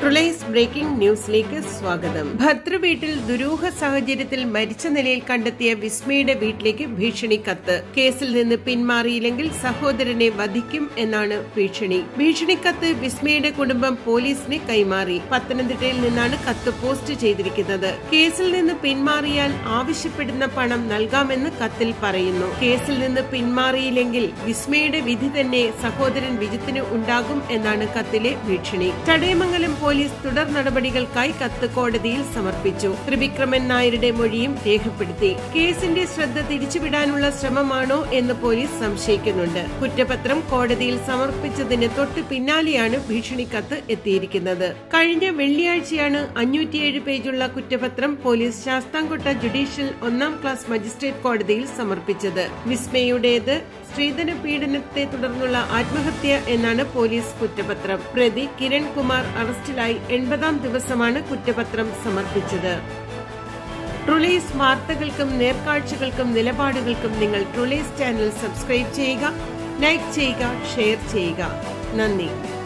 ട്രുലൈസ് breaking ന്യൂസിലേക്ക് സ്വാഗതം ഭർത്തൃവീട്ടിൽ ദുരൂഹ സാഹചര്യത്തിൽ മരിച്ച നിലയിൽ കണ്ടെത്തിയ വിസ്മയുടെ വീട്ടിലേക്ക് ഭീഷണി കത്ത് കേസിൽ നിന്ന് പിന്മാറിയില്ലെങ്കിൽ സഹോദരനെ വധിക്കും എന്നാണ് ഭീഷണി ഭീഷണിക്കത്ത് വിസ്മയുടെ കുടുംബം പോലീസിന് കൈമാറി പത്തനംതിട്ടയിൽ നിന്നാണ് കത്ത് പോസ്റ്റ് ചെയ്തിരിക്കുന്നത് കേസിൽ നിന്ന് പിന്മാറിയാൽ ആവശ്യപ്പെടുന്ന പണം നൽകാമെന്ന് കത്തിൽ പറയുന്നു കേസിൽ നിന്ന് പിന്മാറിയില്ലെങ്കിൽ വിസ്മയുടെ വിധി തന്നെ സഹോദരൻ വിജിത്തിന് ഉണ്ടാകും എന്നാണ് കത്തിലെ ഭീഷണി ചടയമംഗലം പോലീസ് തുടർ നടപടികൾക്കായി കത്ത് കോടതിയിൽ സമർപ്പിച്ചു ത്രിവിക്രമൻ നായരുടെ മൊഴിയും രേഖപ്പെടുത്തി കേസിന്റെ ശ്രദ്ധ തിരിച്ചുവിടാനുള്ള ശ്രമമാണോ എന്ന് പോലീസ് സംശയിക്കുന്നുണ്ട് കുറ്റപത്രം കോടതിയിൽ സമർപ്പിച്ചതിന് തൊട്ട് പിന്നാലെയാണ് ഭീഷണി കത്ത് എത്തിയിരിക്കുന്നത് കഴിഞ്ഞ വെള്ളിയാഴ്ചയാണ് അഞ്ഞൂറ്റിയേഴ് പേജുള്ള കുറ്റപത്രം പോലീസ് ശാസ്താംകോട്ട ജുഡീഷ്യൽ ഒന്നാം ക്ലാസ് മജിസ്ട്രേറ്റ് കോടതിയിൽ സമർപ്പിച്ചത് വിസ്മയുടേത് സ്ത്രീധന പീഡനത്തെ തുടർന്നുള്ള ആത്മഹത്യ എന്നാണ് പോലീസ് കുറ്റപത്രം പ്രതി കിരൺ കുമാർ അറസ്റ്റിലായി എൺപതാം ദിവസമാണ് കുറ്റപത്രം സമർപ്പിച്ചത് ട്രുലേസ് വാർത്തകൾക്കും നേർക്കാഴ്ചകൾക്കും നിലപാടുകൾക്കും നിങ്ങൾ ട്രുലേസ് ചാനൽ സബ്സ്ക്രൈബ് ചെയ്യുക ലൈക്ക് ചെയ്യുക ഷെയർ ചെയ്യുക നന്ദി